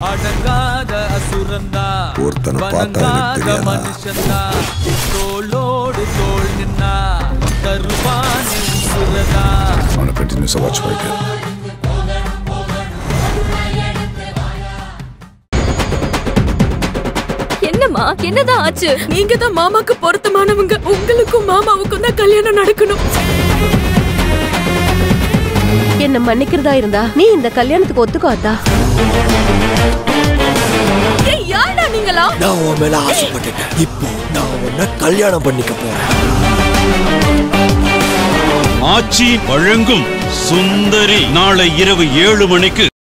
அடங்காத அசுரந்தா ஒருத்தனை பார்த்தா எனக்கு வணங்காத தெரியாதா? மனுஷந்தா தோளோடு தோள் நின்னா தருவானே உசுரதா அவனை கண்டினியூஸாக வாட்ச் பண்ணிட்டு என்னம்மா என்னதான் ஆச்சு நீங்க தான் மாமாக்கு பொருத்தமானவங்க உங்களுக்கும் மாமாவுக்கும் தான் கல்யாணம் நடக்கணும் என்ன மன்னிக்கிறதா இருந்தா நீ இந்த கல்யாணத்துக்கு ஒத்துக்கோ அத்தா ஏய் யாரா நீங்களா நான் உன் மேல ஆசைப்பட்டுட்டேன் இப்போ நான் உன்னை கல்யாணம் பண்ணிக்க போறேன் ஆச்சி வழங்கும் சுந்தரி நாளை இரவு ஏழு மணிக்கு